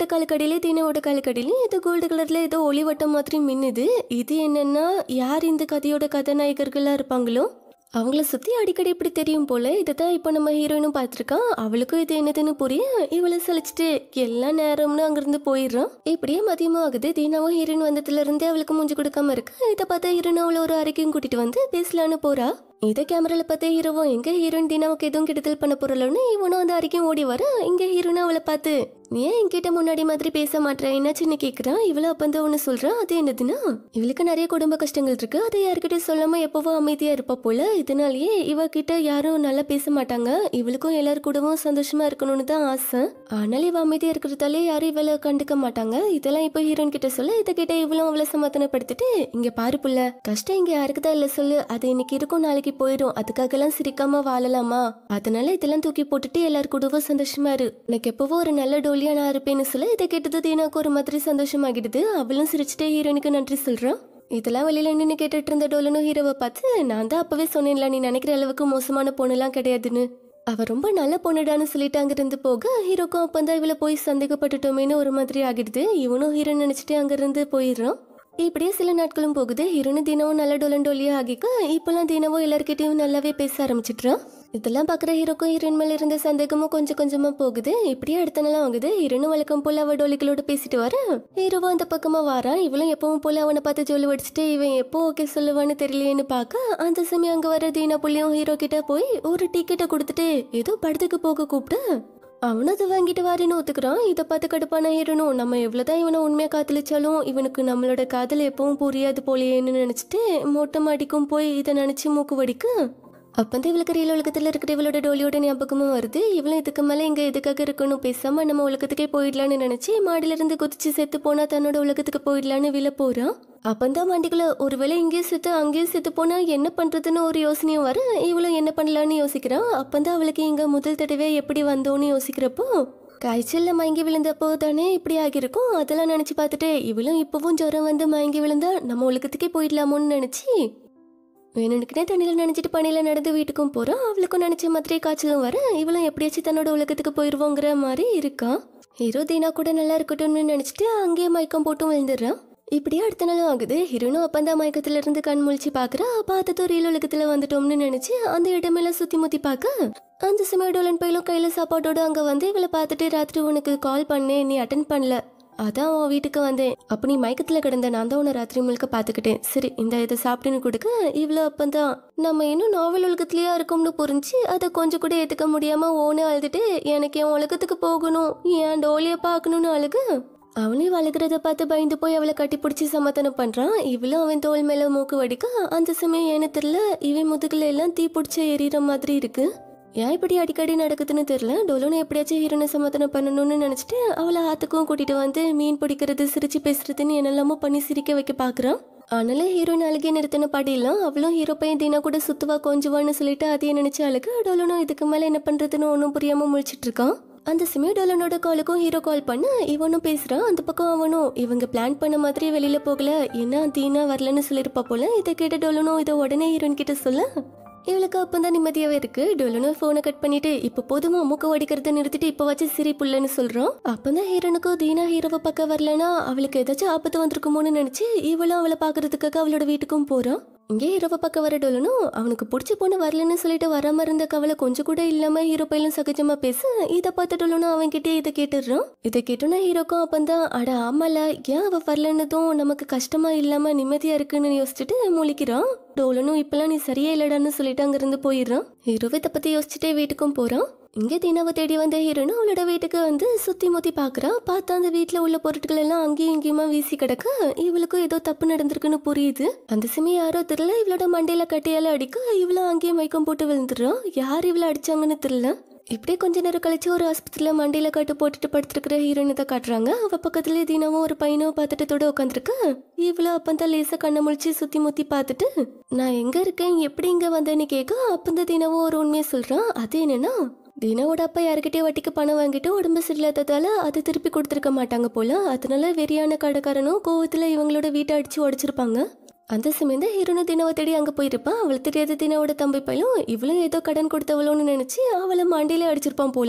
காலுக்கடியில தீனாவோட காலுக்கடியில இது கோல்டு கலர்ல ஏதோ ஒளிவட்டம் மாதிரி மின்னுது இது என்னன்னா யார் இந்த கதையோட கதாநாயகர்களா இருப்பாங்களோ அவங்கள சுத்தி அடிக்கடி இப்படி தெரியும் போல இதைத்தான் இப்போ நம்ம ஹீரோயினும் பார்த்துருக்கான் அவளுக்கும் இது என்னதுன்னு புரிய இவளை சலிச்சுட்டு எல்லா நேரம்னு அங்கிருந்து போயிடுறான் இப்படியே மதியமும் ஆகுது தீனாவும் ஹீரோயின் வந்ததுல இருந்தே அவளுக்கு மூஞ்சி கொடுக்காம இருக்கு இதை பார்த்தா ஹீரோயின் அவளை ஒரு அறைக்கும் கூட்டிட்டு வந்து பேசலான்னு போறா இதை கேமரால பார்த்த ஹீரோவும் எங்க ஹீரோயின் தீனாவுக்கு எதுவும் கெடுதல் பண்ண போறலன்னு இவனும் அந்த அறைக்கும் ஓடி வர இங்க ஹீரோயின் அவளை பார்த்து நீ ஏன் என்கிட்ட முன்னாடி மாதிரி பேச மாட்டேற என்னாச்சுன்னு கேக்குறான் இவள அப்பந்தான் ஒண்ணு சொல்றான் அது என்னதுன்னா இவளுக்கு நிறைய குடும்ப கஷ்டங்கள் இருக்கு அதை யார்கிட்ட சொல்லாம எப்பவும் அமைதியா இருப்பா போல இதனாலயே இவகிட்ட யாரும் நல்லா பேச மாட்டாங்க இவளுக்கும் எல்லாரு கூடவும் சந்தோஷமா இருக்கணும்னு தான் ஆசை ஆனாலும் இவ அமைதியா இருக்கிறதாலே யாரும் இவளை கண்டுக்க மாட்டாங்க இதெல்லாம் இப்போ ஹீரோயின் கிட்ட சொல்ல இதை கிட்ட இவளும் அவளை சமாதானப்படுத்திட்டு இங்க பாரு புள்ள கஷ்டம் இங்க யாருக்கு தான் இல்ல சொல்லு அது இன்னைக்கு இருக்கும் நாளைக்கு போயிடும் அதுக்காகலாம் சிரிக்காம வாழலாமா அதனால இதெல்லாம் தூக்கி போட்டுட்டு எல்லாரு கூடவும் சந்தோஷமா இரு எனக்கு எப்பவோ ஒரு நல்ல டோலியா நான் இருப்பேன்னு சொல்ல இதை கேட்டது தீனாக்கு ஒரு மாதிரி சந்தோஷமாகிடுது அவளும் சிரிச்சுட்டே ஹீரோனுக்கு நன்றி சொல்றான் இதெல்லாம் வெளியில நின்று கேட்டுட்டு இருந்த டோலனும் ஹீரோவை பார்த்து நான் தான் அப்பவே சொன்னேன்ல நீ நினைக்கிற அளவுக்கு மோசமான பொண்ணுலாம் கிடையாதுன்னு அவ ரொம்ப நல்ல பொண்ணுடான்னு சொல்லிட்டு அங்கிருந்து போக ஹீரோக்கும் அப்பந்தான் இவளை போய் சந்தேகப்பட்டுட்டோமேனு ஒரு மாதிரி ஆகிடுது இவனும் ஹீரோ நினைச்சிட்டு அங்கிருந்து போயிடுறான் இப்படியே சில நாட்களும் போகுது ஹீரோனு தினமும் நல்ல டொலண்டோலியா ஆகிக்க இப்பெல்லாம் தினமும் எல்லார்கிட்டயும் நல்லாவே பேச ஆரம்பிச்சிட்றான் இதெல்லாம் பார்க்குற ஹீரோக்கும் ஹீரோயின் மேல இருந்த சந்தேகமும் கொஞ்சம் கொஞ்சமா போகுது இப்படியே அடுத்த நாள் ஆகுது ஹீரோனும் வழக்கம் போல அவ டோலிகளோட பேசிட்டு வர ஹீரோவும் அந்த பக்கமா வாரான் இவளும் எப்பவும் போல அவனை பார்த்து ஜோலி அடிச்சுட்டு இவன் எப்போ ஓகே சொல்லுவான்னு தெரியலையேன்னு பார்க்க அந்த சமயம் அங்க வர தீனா புள்ளியும் ஹீரோ கிட்ட போய் ஒரு டிக்கெட்டை கொடுத்துட்டு ஏதோ படத்துக்கு போக கூப்பிட்டு அவனும் அதை வாங்கிட்டு வாரின்னு ஒத்துக்கிறான் இதை பார்த்து கடுப்பான ஹீரோனும் நம்ம எவ்வளவுதான் இவனை உண்மையா காதலிச்சாலும் இவனுக்கு நம்மளோட காதல் எப்பவும் புரியாது போலேன்னு நினைச்சிட்டு மொட்டை மாடிக்கும் போய் இதை நினைச்சு மூக்கு வடிக்க அப்பந்தான் இவளுக்கு ரியல் உலகத்துல இருக்கிற இவளோட டோலியோட ஞாபகமும் வருது இவளும் இதுக்கு மேல இங்க எதுக்காக இருக்கணும் பேசாம நம்ம உலகத்துக்கே போயிடலான்னு நினைச்சு மாடியில இருந்து குதிச்சு செத்து போனா தன்னோட உலகத்துக்கு போயிடலான்னு விழ போறான் அப்பந்தான் வண்டிக்குள்ள ஒருவேளை இங்கேயும் செத்து அங்கேயும் செத்து போனா என்ன பண்றதுன்னு ஒரு யோசனையும் வர இவளும் என்ன பண்ணலான்னு யோசிக்கிறான் அப்பந்தான் அவளுக்கு இங்க முதல் தடவை எப்படி வந்தோன்னு யோசிக்கிறப்போ காய்ச்சல்ல மயங்கி விழுந்தப்போ தானே இப்படி ஆகியிருக்கும் அதெல்லாம் நினைச்சு பார்த்துட்டு இவளும் இப்பவும் ஜுரம் வந்து மயங்கி விழுந்தா நம்ம உலகத்துக்கே போயிடலாமோன்னு நினைச்சு வேணுனுக்குனே தண்ணியில் நினைச்சிட்டு பணியில் நடந்து வீட்டுக்கும் போகிறான் அவளுக்கும் நினச்ச மாதிரி காய்ச்சலும் வர இவளும் எப்படியாச்சும் தன்னோட உலகத்துக்கு போயிடுவோங்கிற மாதிரி இருக்கான் ஹீரோ தீனா கூட நல்லா இருக்கட்டும்னு நினச்சிட்டு அங்கேயே மயக்கம் போட்டும் விழுந்துடுறான் இப்படியே அடுத்த நாளும் ஆகுது ஹீரோனும் அப்பந்தா மயக்கத்துல இருந்து கண் முழிச்சு பாக்குறா பார்த்ததும் ரீல் உலகத்துல வந்துட்டோம்னு நினைச்சு அந்த இடமெல்லாம் சுத்தி முத்தி பார்க்க அந்த சமயம் டோலன் பையிலும் கையில சாப்பாட்டோட அங்க வந்து இவளை பார்த்துட்டு ராத்திரி உனக்கு கால் பண்ணேன் நீ அட்டன் பண்ணல அதான் உன் வீட்டுக்கு வந்தேன் அப்ப நீ மயக்கத்துல கிடந்த நான் தான் உன்னை ராத்திரி முழுக்க பாத்துக்கிட்டேன் சரி இந்த இதை சாப்பிட்டுன்னு கொடுக்க இவ்வளோ அப்பந்தான் நம்ம இன்னும் நாவல் உலகத்திலேயே இருக்கோம்னு புரிஞ்சு அதை கொஞ்சம் கூட ஏத்துக்க முடியாம ஓனே அழுதுட்டு எனக்கு என் உலகத்துக்கு போகணும் என் டோலிய பார்க்கணும்னு அழுகு அவனையும் வளர்க்குறத பார்த்து பயந்து போய் அவளை கட்டி பிடிச்சி சமாதானம் பண்றான் இவளும் அவன் தோல் மேல மூக்கு வடிக்க அந்த சமயம் ஏன்னு தெரியல இவன் முதுகுல எல்லாம் தீ பிடிச்ச எரியற மாதிரி இருக்கு ஏன் இப்படி அடிக்கடி நடக்குதுன்னு தெரியல டொலோனை எப்படியாச்சும் ஹீரோனை சமாதானம் பண்ணணும்னு நினைச்சிட்டு அவளை ஆத்துக்கும் கூட்டிட்டு வந்து மீன் பிடிக்கிறது சிரிச்சு பேசுறதுன்னு என்னெல்லாமோ பண்ணி சிரிக்க வைக்க பாக்குறான் ஆனாலும் ஹீரோயின் அழுகே நிறுத்தின பாடியெல்லாம் அவளும் ஹீரோ பையன் தீனா கூட சுத்துவா கொஞ்சுவான்னு சொல்லிட்டு அதையே நினைச்சு அழுக டொலனும் இதுக்கு மேல என்ன பண்றதுன்னு ஒன்றும் புரியாம முழிச்சிட்டு இருக்கான் அந்த சமயம் டோலனோட காலுக்கும் ஹீரோ கால் பண்ண இவனும் பேசுறான் அந்த பக்கம் அவனும் இவங்க பிளான் பண்ண மாதிரி வெளியில போகல என்ன தீனா வரலன்னு சொல்லியிருப்பா போல இதை கேட்ட டோலனும் இதை உடனே ஹீரோயின் கிட்ட சொல்ல இவளுக்கு அப்பந்தான் நிம்மதியாவே இருக்கு டொலனும் போனை கட் பண்ணிட்டு இப்ப போதுமா மூக்க வடிக்கிறத நிறுத்திட்டு இப்ப வச்சு சிரி புள்ளன்னு சொல்றான் அப்பந்தான் ஹீரோனுக்கும் தீனா ஹீரோவை பார்க்க வரலனா அவளுக்கு ஏதாச்சும் ஆபத்து வந்திருக்குமோன்னு நினைச்சு இவளும் அவளை பாக்குறதுக்காக அவளோட வீட்டுக்கும் போறான் இங்கே ஹீரோவை பார்க்க வர டொலனும் அவனுக்கு பிடிச்ச பொண்ணு வரலன்னு சொல்லிட்டு வராம இருந்த கவலை கொஞ்சம் கூட இல்லாம ஹீரோ பையலும் சகஜமா பேச இதை பார்த்து டொலனும் அவன் கிட்டே இதை கேட்டுடுறான் இதை கேட்டோன்னா ஹீரோக்கும் அப்பந்தான் அட ஆமால ஏன் அவ வரலன்னதும் நமக்கு கஷ்டமா இல்லாம நிம்மதியா இருக்குன்னு யோசிச்சுட்டு முழிக்கிறான் டோலனும் இப்பெல்லாம் நீ சரியா இல்லடான்னு சொல்லிட்டு அங்கிருந்து போயிடுறான் ஹீரோவை இதை பத்தி யோசிச்சுட்டே வீட்டுக்கும் போறான் இங்க தீனாவை தேடி வந்த ஹீரோனும் அவளோட வீட்டுக்கு வந்து சுத்தி முத்தி பாக்குறா பார்த்தா அந்த வீட்டுல உள்ள பொருட்கள் எல்லாம் அங்கேயும் இங்கேயுமா வீசி கிடக்க இவளுக்கும் ஏதோ தப்பு நடந்திருக்குன்னு புரியுது அந்த சமயம் யாரோ தெரியல இவளோட மண்டையில கட்டையால அடிக்க இவளும் அங்கேயும் மயக்கம் போட்டு விழுந்துடுறான் யார் இவளை அடிச்சாங்கன்னு தெரியல இப்படியே கொஞ்ச நேரம் கழிச்சு ஒரு ஆஸ்பத்திரியில மண்டையில கட்டு போட்டுட்டு படுத்திருக்கிற ஹீரோயினை தான் காட்டுறாங்க அவ பக்கத்துலயே தினமும் ஒரு பையனும் பார்த்துட்டத்தோட உட்காந்துருக்க இவ்வளோ அப்பந்தான் லேசா கண்ணை முழிச்சு சுத்தி முத்தி பார்த்துட்டு நான் எங்க இருக்கேன் எப்படி இங்க வந்தேன்னு கேட்க அப்பந்தான் தினமும் ஒரு உண்மையை சொல்றான் அது என்னன்னா தினாவோட அப்பா யாருக்கிட்டே வட்டிக்கு பணம் வாங்கிட்டு உடம்பு சரியில்லாததால அது திருப்பி கொடுத்துருக்க மாட்டாங்க போல அதனால வெறியான கடைக்காரனும் கோவத்துல இவங்களோட வீட்டை அடிச்சு உடைச்சிருப்பாங்க அந்த சமயம் தான் ஹீரோனும் தினாவை தேடி அங்கே போயிருப்பான் அவள் தெரியாத தினாவோட தம்பி பையலும் இவளும் ஏதோ கடன் கொடுத்தவளோன்னு நினைச்சு அவளை மண்டையில அடிச்சிருப்பான் போல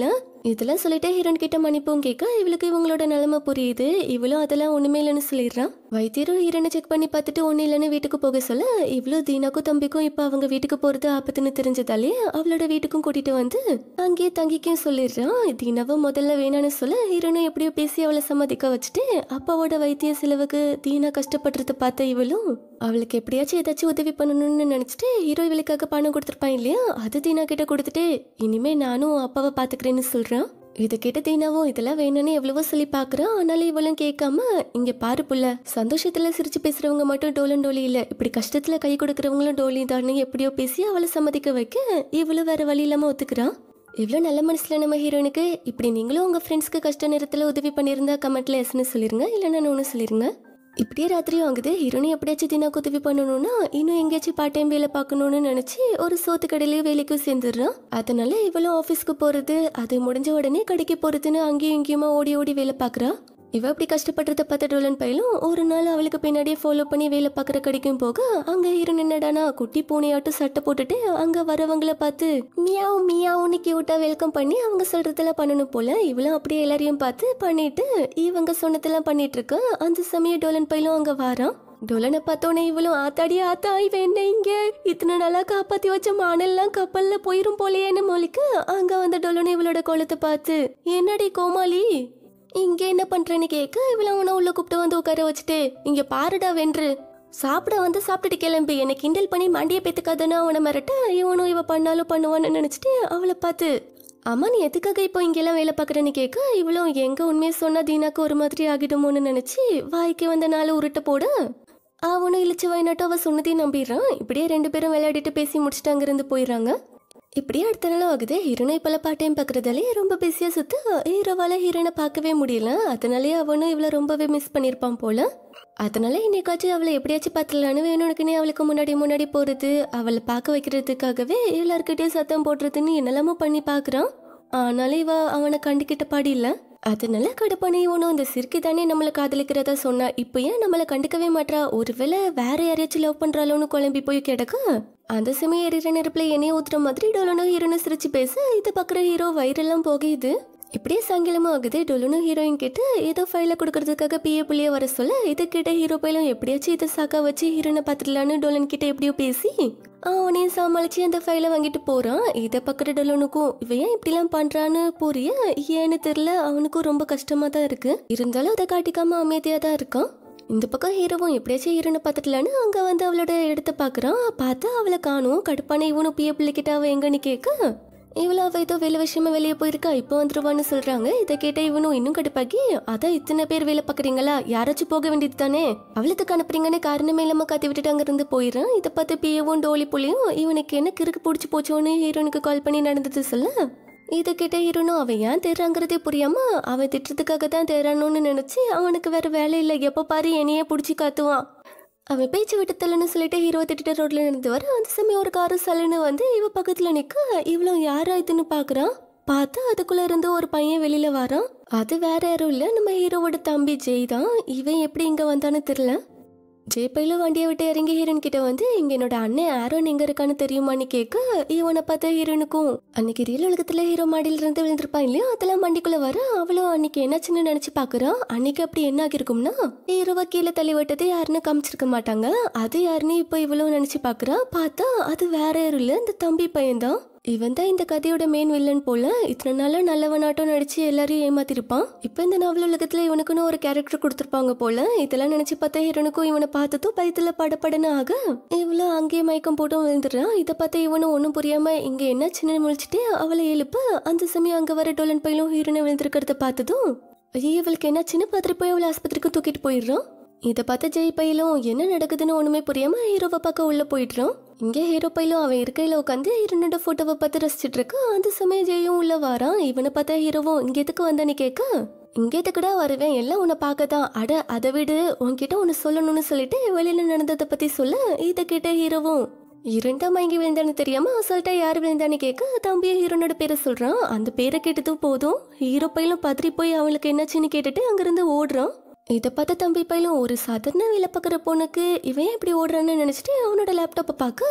இதெல்லாம் சொல்லிட்டு ஹீரோன் கிட்ட மன்னிப்பும் கேட்க இவளுக்கு இவங்களோட நிலைமை புரியுது இவளும் அதெல்லாம் ஒண்ணுமே இல்லைன்னு சொல்லிடுறான் வைத்தியரும் ஹீரோனை செக் பண்ணி பார்த்துட்டு ஒன்றும் இல்லைன்னு வீட்டுக்கு போக சொல்ல இவ்வளோ தீனாக்கும் தம்பிக்கும் இப்போ அவங்க வீட்டுக்கு போறது ஆபத்துன்னு தெரிஞ்சதாலே அவளோட வீட்டுக்கும் கூட்டிட்டு வந்து அங்கேயே தங்கிக்கும் சொல்லிடுறான் தீனாவும் முதல்ல வேணான்னு சொல்ல ஹீரோனும் எப்படியோ பேசி அவளை சம்மதிக்க வச்சுட்டு அப்பாவோட வைத்திய செலவுக்கு தீனா கஷ்டப்படுறத பார்த்த இவளும் அவளுக்கு எப்படியாச்சும் ஏதாச்சும் உதவி பண்ணணும்னு நினைச்சிட்டு ஹீரோ இவளுக்காக பணம் கொடுத்துருப்பான் இல்லையா அது தீனா கிட்ட கொடுத்துட்டு இனிமே நானும் அப்பாவை பாத்துக்கிறேன்னு சொல்றான் இதை கேட்ட தீனாவும் இதெல்லாம் வேணும்னு எவ்வளவோ சொல்லி பாக்குறான் ஆனாலும் இவளும் கேட்காம இங்க பாரு புள்ள சந்தோஷத்துல சிரிச்சு பேசுறவங்க மட்டும் டோலன் டோலி இல்ல இப்படி கஷ்டத்துல கை கொடுக்கறவங்களும் டோலி தானே எப்படியோ பேசி அவளை சம்மதிக்க வைக்க இவளும் வேற வழி இல்லாம ஒத்துக்கிறான் இவ்வளோ நல்ல மனசுல நம்ம ஹீரோனுக்கு இப்படி நீங்களும் உங்க ஃப்ரெண்ட்ஸ்க்கு கஷ்ட நேரத்தில் உதவி பண்ணியிருந்தா கமெண்ட்ல எஸ்னு சொல்லிருங்க இல்லைன்னா ஒன்று சொல்லிருங்க இப்படியே ராத்திரி ஆகுது ஹீரோனி எப்படியாச்சும் தினாக்கு உதவி பண்ணணும்னா இன்னும் எங்கேயாச்சும் பார்ட் டைம் வேலை பார்க்கணும்னு நினச்சி ஒரு சோத்து கடையிலேயே வேலைக்கும் சேர்ந்துடுறான் அதனால இவளும் ஆஃபீஸ்க்கு போகிறது அது முடிஞ்ச உடனே கடைக்கு போகிறதுன்னு அங்கேயும் இங்கேயுமா ஓடி ஓடி வேலை பார்க்குறா இவ அப்படி கஷ்டப்படுறத பார்த்த டோலன் பையலும் ஒரு நாள் அவளுக்கு பின்னாடியே ஃபாலோ பண்ணி வேலை பார்க்குற கடைக்கும் போக அங்க ஹீரோன் என்னடானா குட்டி பூனையாட்டும் சட்டை போட்டுட்டு அங்க வரவங்கள பார்த்து மியாவும் மியாவுன்னு கியூட்டா வெல்கம் பண்ணி அவங்க சொல்றதெல்லாம் பண்ணணும் போல இவளும் அப்படியே எல்லாரையும் பார்த்து பண்ணிட்டு இவங்க சொன்னதெல்லாம் பண்ணிட்டு இருக்கா அந்த சமயம் டோலன் பையலும் அங்க வாரான் டொலனை பார்த்தோன்னே இவளும் ஆத்தாடி ஆத்தா இவன் என்ன இங்க இத்தனை நாளா காப்பாத்தி வச்ச மானெல்லாம் கப்பல்ல போயிரும் போலையேன்னு மொழிக்கு அங்க வந்த டொலனை இவளோட கோலத்தை பார்த்து என்னடி கோமாளி இங்க என்ன பண்றேன்னு கேட்க இவள அவனை உள்ள கூப்பிட்டு வந்து உட்கார வச்சுட்டு இங்க பாருடா வென்று சாப்பிட வந்து சாப்பிட்டுட்டு கிளம்பி என்னை கிண்டல் பண்ணி மண்டியை பேத்துக்காதன்னு அவனை மிரட்ட இவனும் இவ பண்ணாலும் பண்ணுவான்னு நினைச்சிட்டு அவளை பார்த்து அம்மா நீ எதுக்காக இப்போ இங்கெல்லாம் வேலை பார்க்குறேன்னு கேட்க இவளும் எங்க உண்மையை சொன்னா தீனாக்கு ஒரு மாதிரி ஆகிடுமோன்னு நினைச்சு வாய்க்கு வந்த நாள் உருட்ட போட அவனும் இழிச்சு வாய்நாட்டும் அவ சொன்னதையும் நம்பிடுறான் இப்படியே ரெண்டு பேரும் விளையாடிட்டு பேசி முடிச்சுட்டு அங்கிருந்து போயிடுறாங்க இப்படியே அடுத்த நாள் ஆகுது ஹீரோனை இப்போல்லாம் பார்ட் டைம் பார்க்குறதாலே ரொம்ப பிஸியாக சுற்று ஹீரோவால் ஹீரோனை பார்க்கவே முடியல அதனாலே அவனும் இவளை ரொம்பவே மிஸ் பண்ணியிருப்பான் போல அதனால இன்னைக்காச்சும் அவளை எப்படியாச்சும் பார்த்துடலான்னு வேணுனுக்குனே அவளுக்கு முன்னாடி முன்னாடி போகிறது அவளை பார்க்க வைக்கிறதுக்காகவே எல்லாருக்கிட்டையும் சத்தம் போடுறதுன்னு என்னெல்லாமோ பண்ணி பார்க்குறான் ஆனாலும் இவ அவனை கண்டுக்கிட்ட பாடி இல்லை அதனால கடுப்பானே இவனும் இந்த சிறுக்கி தானே நம்மளை காதலிக்கிறதா சொன்னா இப்போ ஏன் நம்மளை கண்டுக்கவே மாட்றா ஒருவேளை வேற யாரையாச்சும் லவ் பண்றாளோன்னு குழம்பி போய் கிடக்க அந்த சமயம் எரிகிற நெருப்புல எண்ணெய் ஊத்துற மாதிரி டொலனும் ஹீரோனும் சிரிச்சு பேச இது பார்க்குற ஹீரோ வயிறெல்லாம் போகுது இப்படியே சாயங்காலமும் ஆகுது டொலனும் ஹீரோயின் கிட்ட ஏதோ ஃபைலை கொடுக்கறதுக்காக பிஏ புள்ளிய வர சொல்ல இதை கேட்ட ஹீரோ பையலும் எப்படியாச்சும் இதை சாக்கா வச்சு ஹீரோனை பார்த்துடலான்னு டொலன் கிட்ட எப்படியோ பேசி அவனையும் சமாளிச்சு அந்த ஃபைலை வாங்கிட்டு போறான் இதை பக்கத்து டொலனுக்கும் இவன் ஏன் இப்படிலாம் பண்றான்னு புரிய ஏன்னு தெரியல அவனுக்கும் ரொம்ப கஷ்டமா தான் இருக்கு இருந்தாலும் அதை காட்டிக்காம அமைதியா தான் இருக்கான் இந்த பக்கம் ஹீரோவும் எப்படியாச்சும் ஹீரோனை பார்த்துட்டலான்னு அங்கே வந்து அவளோட இடத்த பார்க்குறான் பார்த்தா அவளை காணும் கடுப்பான இவனும் பிய பிள்ளைக்கிட்ட அவள் எங்கன்னு கேட்க இவ்வளோ அவள் ஏதோ வேலை விஷயமா வெளியே போயிருக்கா இப்போ வந்துருவான்னு சொல்கிறாங்க இதை கேட்ட இவனும் இன்னும் கடுப்பாக்கி அதான் இத்தனை பேர் வேலை பார்க்குறீங்களா யாராச்சும் போக வேண்டியது தானே அவளுக்கு அனுப்புறீங்கன்னு காரணமே இல்லாமல் காத்தி விட்டுட்டு அங்கேருந்து போயிடுறான் இதை பார்த்து பியவும் டோலி புள்ளியும் இவனுக்கு என்ன கிறுக்கு பிடிச்சி போச்சோன்னு ஹீரோனுக்கு கால் பண்ணி நடந்தது சொல்ல இதை கேட்ட ஹீரோனும் அவன் ஏன் தேடுறாங்கிறதே புரியாம அவன் திட்டத்துக்காக தான் தேறானோன்னு நினைச்சு அவனுக்கு வேற வேலை இல்லை எப்போ பாரு என்னையே பிடிச்சி காத்துவான் அவன் பேச்சு விட்டு தள்ளன்னு சொல்லிட்டு ஹீரோ திட்டிட்டு ரோட்ல நடந்து வர அந்த சமயம் ஒரு காரு சல்லுன்னு வந்து இவ பக்கத்துல நிக்க இவ்வளோ யாரா இதுன்னு பாக்குறான் பார்த்தா அதுக்குள்ள இருந்து ஒரு பையன் வெளியில வரான் அது வேற யாரும் இல்ல நம்ம ஹீரோவோட தம்பி ஜெய் தான் இவன் எப்படி இங்க வந்தான்னு தெரியல ஜெய்பையில வண்டியை விட்டு இறங்கி ஹீரோன் கிட்ட வந்து இங்க என்னோட அண்ணன் ஆரோன் எங்க இருக்கான்னு தெரியுமான்னு கேட்க இவனை பார்த்த ஹீரோனுக்கும் அன்னைக்கு ரியல் உலகத்துல ஹீரோ மாடியில இருந்து விழுந்திருப்பான் இல்லையா அதெல்லாம் வண்டிக்குள்ள வர அவளும் அன்னைக்கு என்னாச்சுன்னு நினைச்சு பாக்குறான் அன்னைக்கு அப்படி என்ன ஆகிருக்கும்னா ஹீரோவை கீழே தள்ளி விட்டது யாருன்னு காமிச்சிருக்க மாட்டாங்க அது யாருன்னு இப்போ இவ்வளவு நினைச்சு பாக்குறா பார்த்தா அது வேற யாரும் இல்ல இந்த தம்பி பையன்தான் இவன் தான் இந்த கதையோட மெயின் வில்லன் போல இத்தனை நாளா நல்லவனாட்டம் நடிச்சு எல்லாரையும் ஏமாத்திருப்பான் இப்போ இந்த நாவல் உலகத்துல இவனுக்குன்னு ஒரு கேரக்டர் கொடுத்துருப்பாங்க போல இதெல்லாம் நினைச்சு பார்த்தா ஹீரோனுக்கும் இவனை பார்த்ததும் பயத்துல படபடன்னு ஆக இவ்வளோ அங்கேயே மயக்கம் போட்டும் விழுந்துடுறான் இதை பார்த்து இவனும் ஒன்றும் புரியாம இங்க என்ன சின்ன முழிச்சிட்டு அவளை எழுப்ப அந்த சமயம் அங்க வர டோலன் பையலும் ஹீரோனை விழுந்திருக்கிறத பார்த்ததும் ஐயோ இவளுக்கு என்ன சின்ன பாத்திரி போய் அவளை ஆஸ்பத்திரிக்கு தூக்கிட்டு போயிடுறான் இதை பார்த்த ஜெய் பையிலும் என்ன நடக்குதுன்னு ஒண்ணுமே புரியாம ஹீரோவை பார்க்க உள்ள போயிடுறான் இங்கே ஹீரோ பையிலும் அவன் இருக்கையில உட்காந்து ஹீரோனோட போட்டோவை பார்த்து ரசிச்சிட்டு இருக்க அந்த சமயம் ஜெயும் உள்ள வாரான் இவனை பார்த்தா ஹீரோவும் இங்க எதுக்கு வந்தான்னு கேட்க இங்க எதுக்குடா வருவேன் எல்லாம் உன்னை பார்க்க தான் அட அதை விடு உன்கிட்ட ஒன்று சொல்லணும்னு சொல்லிட்டு வெளியில நடந்ததை பத்தி சொல்ல இதை கேட்ட ஹீரோவும் இரண்டாம் மயங்கி விழுந்தான்னு தெரியாம அசால்ட்டா யார் விழுந்தான்னு கேட்க தம்பியை ஹீரோனோட பேரை சொல்றான் அந்த பேரை கேட்டதும் போதும் ஹீரோ பையலும் பதறி போய் அவளுக்கு என்னாச்சுன்னு கேட்டுட்டு அங்கிருந்து ஓடுறான் இதை பார்த்த தம்பி பையலும் ஒரு சாதாரண வேலை பார்க்குற பொண்ணுக்கு இவன் எப்படி ஓடுறான்னு நினச்சிட்டு அவனோட லேப்டாப்பை பார்க்க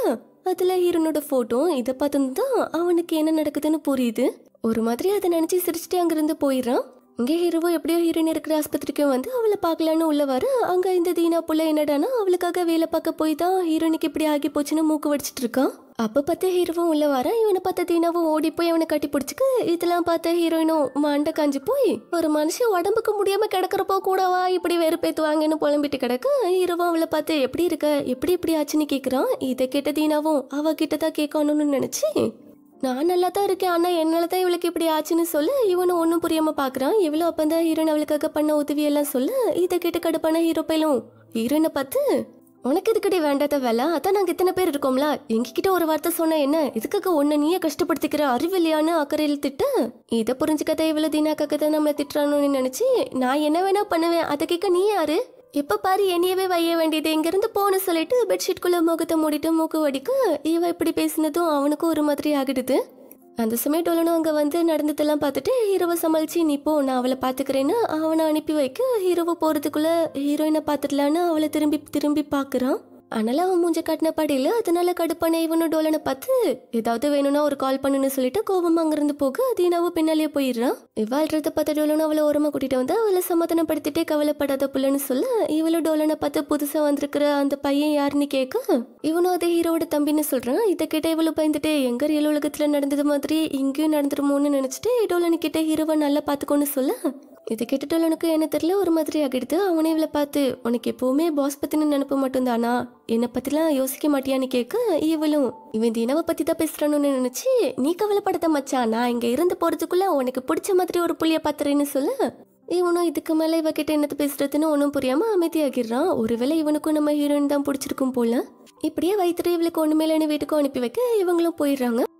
அதுல ஹீரோனோட போட்டோ இதை பார்த்து தான் அவனுக்கு என்ன நடக்குதுன்னு புரியுது ஒரு மாதிரி அதை நினைச்சு சிரிச்சுட்டு அங்கிருந்து போயிடுறான் இங்கே ஹீரோவோ எப்படியோ ஹீரோயின் இருக்கிற ஆஸ்பத்திரிக்கு வந்து அவளை பார்க்கலான்னு உள்ள வர அங்க இந்த தீனா புள்ள என்னடானா அவளுக்காக வேலை பார்க்க போய் தான் ஹீரோனுக்கு இப்படி ஆகி போச்சுன்னு மூக்கு வடிச்சிட்டு இருக்கான் அப்ப பார்த்து ஹீரோவும் உள்ள வர இவனை பார்த்த தீனாவும் ஓடி போய் அவனை கட்டி பிடிச்சிக்கு இதெல்லாம் பார்த்த ஹீரோயினும் மண்டை காஞ்சி போய் ஒரு மனுஷன் உடம்புக்கு முடியாம கிடக்கிறப்போ கூடவா இப்படி வெறுப்பேத்துவாங்கன்னு புலம்பிட்டு கிடக்கு ஹீரோவும் அவளை பார்த்து எப்படி இருக்க எப்படி இப்படி ஆச்சுன்னு கேக்குறான் இதை கேட்ட தீனாவும் அவ கிட்ட தான் கேட்கணும்னு நினைச்சு நான் நல்லா தான் இருக்கேன் ஆனா என்னால தான் இவளுக்கு இப்படி ஆச்சுன்னு சொல்ல இவனும் ஒன்றும் புரியாம பாக்குறான் இவ்வளோ அப்பந்தான் ஹீரோயின் அவளுக்காக பண்ண உதவி எல்லாம் சொல்ல இதை கேட்டு கடுப்பான ஹீரோ பையலும் ஹீரோயினை பார்த்து உனக்கு இதுக்கடி வேண்டாத வேலை அதான் நாங்கள் இத்தனை பேர் இருக்கோம்ல எங்ககிட்ட ஒரு வார்த்தை சொன்ன என்ன இதுக்காக உன்னை நீயே கஷ்டப்படுத்திக்கிற அறிவில்லையான்னு அக்கறையில் திட்ட இதை புரிஞ்சுக்கத இவ்வளோ தீனாக்காக தான் நம்மளை திட்டுறானோன்னு நினைச்சு நான் என்ன வேணா பண்ணுவேன் அதை கேட்க நீ யாரு எப்ப பாரு என்னையவே வைய வேண்டியது இங்கிருந்து போன சொல்லிட்டு பெட்ஷீட்குள்ள முகத்தை மூடிட்டு மூக்கு வடிக்க இவ இப்படி பேசினதும் அவனுக்கும் ஒரு மாதிரி ஆகிடுது அந்த சமயம் டோலனும் அங்கே வந்து நடந்ததெல்லாம் பார்த்துட்டு ஹீரோவை சமாளிச்சு நீ போ நான் அவளை பார்த்துக்கிறேன்னு அவனை அனுப்பி வைக்க ஹீரோவை போகிறதுக்குள்ள ஹீரோயினை பார்த்துடலான்னு அவளை திரும்பி திரும்பி பார்க்குறான் அதனால அவன் மூஞ்ச காட்டின படையில அதனால கடுப்பான இவனும் டோலனை பார்த்து ஏதாவது வேணும்னா ஒரு கால் பண்ணுன்னு சொல்லிட்டு கோபம் அங்கிருந்து போக தீனாவும் பின்னாலேயே போயிடுறான் இவாழ்றத பார்த்த டோலனும் அவளை ஓரமா கூட்டிட்டு வந்து அவளை சமாதானப்படுத்திட்டே கவலைப்படாத புள்ளன்னு சொல்ல இவளும் டோலனை பார்த்து புதுசா வந்திருக்கிற அந்த பையன் யாருன்னு கேட்க இவனும் அதே ஹீரோவோட தம்பின்னு சொல்றான் இதை கேட்ட இவளும் பயந்துட்டு எங்க ரியல் உலகத்துல நடந்தது மாதிரி இங்கேயும் நடந்துருமோன்னு நினைச்சிட்டு டோலனு கிட்ட ஹீரோவை நல்லா பார்த்துக்கோன்னு சொல்ல இதை கேட்டுட்டு உனக்கு என்ன தெரியல ஒரு மாதிரி ஆகிடுது அவனே இவளை பார்த்து உனக்கு எப்பவுமே பாஸ் பத்தின நினப்பு மட்டும்தானா என்னை பத்திலாம் யோசிக்க மாட்டியான்னு கேட்க இவளும் இவன் தினவை பத்தி தான் பேசுறான்னு நினைச்சு நீ கவலைப்படாத மச்சான் நான் இங்க இருந்து போறதுக்குள்ள உனக்கு பிடிச்ச மாதிரி ஒரு புள்ளிய பாத்துறேன்னு சொல்ல இவனும் இதுக்கு மேல இவகிட்ட என்னது பேசுறதுன்னு ஒன்றும் புரியாம அமைதியாகிடுறான் ஒருவேளை இவனுக்கும் நம்ம ஹீரோயின் தான் பிடிச்சிருக்கும் போல இப்படியே வயிற்றுல இவளுக்கு ஒண்ணுமேலன்னு வீட்டுக்கும் அனுப்பி வைக்க இவங்களும் போயிடுறாங்க